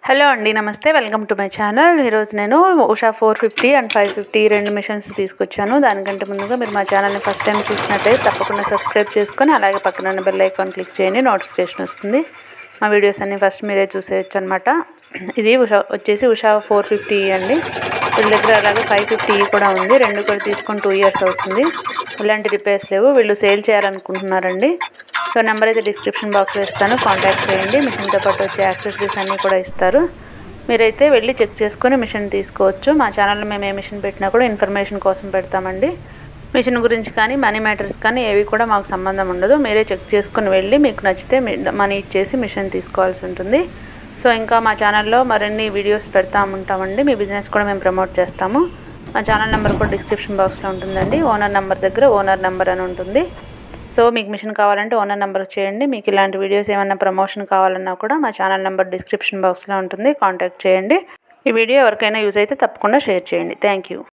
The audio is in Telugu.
హలో అండి నమస్తే వెల్కమ్ టు మై ఛానల్ ఈరోజు నేను Usha four fifty and five fifty రెండు మిషన్స్ తీసుకొచ్చాను దానికంటే ముందుగా మీరు మా ఛానల్ని ఫస్ట్ టైం చూసినట్లయితే తప్పకుండా సబ్స్క్రైబ్ చేసుకొని అలాగే పక్కన ఉన్న బెల్ ఐకాన్ క్లిక్ చేయండి నోటిఫికేషన్ వస్తుంది మా వీడియోస్ అన్ని ఫస్ట్ మీరే చూసేయచ్చు అనమాట ఇది ఉషా వచ్చేసి ఉషా ఫోర్ ఫిఫ్టీ అండి వీళ్ళ దగ్గర అలాగే ఫైవ్ ఫిఫ్టీ కూడా ఉంది రెండు కూడా తీసుకొని టూ ఇయర్స్ అవుతుంది ఇలాంటి రిపేర్స్ లేవు వీళ్ళు సేల్ చేయాలనుకుంటున్నారండి సో నెంబర్ అయితే డిస్క్రిప్షన్ బాక్స్లో ఇస్తాను కాంటాక్ట్ చేయండి మిషన్తో పాటు వచ్చే యాక్సెసరీస్ అన్నీ కూడా ఇస్తారు మీరైతే వెళ్ళి చెక్ చేసుకొని మిషన్ తీసుకోవచ్చు మా ఛానల్లో మేము ఏ మిషన్ పెట్టినా కూడా ఇన్ఫర్మేషన్ కోసం పెడతామండి మిషన్ గురించి కానీ మనీ మ్యాటర్స్ కానీ ఏవి కూడా మాకు సంబంధం ఉండదు మీరే చెక్ చేసుకుని వెళ్ళి మీకు నచ్చితే మనీ ఇచ్చేసి మిషన్ తీసుకోవాల్సి ఉంటుంది సో ఇంకా మా ఛానల్లో మరిన్ని వీడియోస్ పెడతా ఉంటామండి మీ బిజినెస్ కూడా మేము ప్రమోట్ చేస్తాము మా ఛానల్ నెంబర్ కూడా డిస్క్రిప్షన్ బాక్స్లో ఉంటుందండి ఓనర్ నెంబర్ దగ్గర ఓనర్ నెంబర్ అని ఉంటుంది సో మీకు మిషన్ కావాలంటే ఓనర్ నెంబర్ చేయండి మీకు ఇలాంటి వీడియోస్ ఏమైనా ప్రమోషన్ కావాలన్నా కూడా మా ఛానల్ నెంబర్ డిస్క్రిప్షన్ బాక్స్లో ఉంటుంది కాంటాక్ట్ చేయండి ఈ వీడియో ఎవరికైనా యూజ్ అయితే తప్పకుండా షేర్ చేయండి థ్యాంక్ యూ